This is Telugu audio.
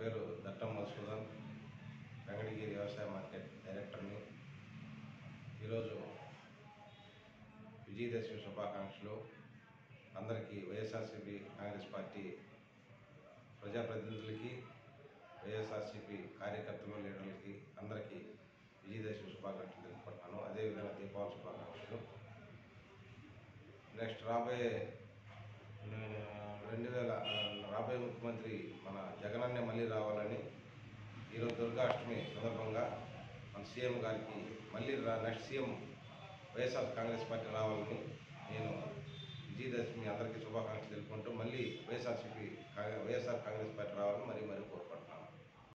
పేరు దట్టం మధుసూదన్ వెంకటగిరి వ్యవసాయ మార్కెట్ డైరెక్టర్ని ఈరోజు విజయదశమి శుభాకాంక్షలు అందరికీ వైఎస్ఆర్సీపీ కాంగ్రెస్ పార్టీ ప్రజాప్రతినిధులకి వైఎస్ఆర్సీపీ కార్యకర్తలు లీడర్లకి అందరికీ విజయదశమి శుభాకాంక్షలు తెలుపుకుంటున్నాను అదేవిధంగా దీపావళి శుభాకాంక్షలు నెక్స్ట్ రాబోయే రెండు వేల రాబోయే ముఖ్యమంత్రి మన జగనన్నే మళ్ళీ రావాలని ఈరోజు దుర్గాష్టమి సందర్భంగా మన సీఎం గారికి మళ్ళీ రా next CM YSR Congress party రావాలని నేను విజయదశమి అందరికీ శుభాకాంక్షలు తెలుపుకుంటూ మళ్ళీ వైఎస్ఆర్సీపీ వైఎస్ఆర్ కాంగ్రెస్ పార్టీ రావాలని మరీ మరీ కోరుకుంటున్నాను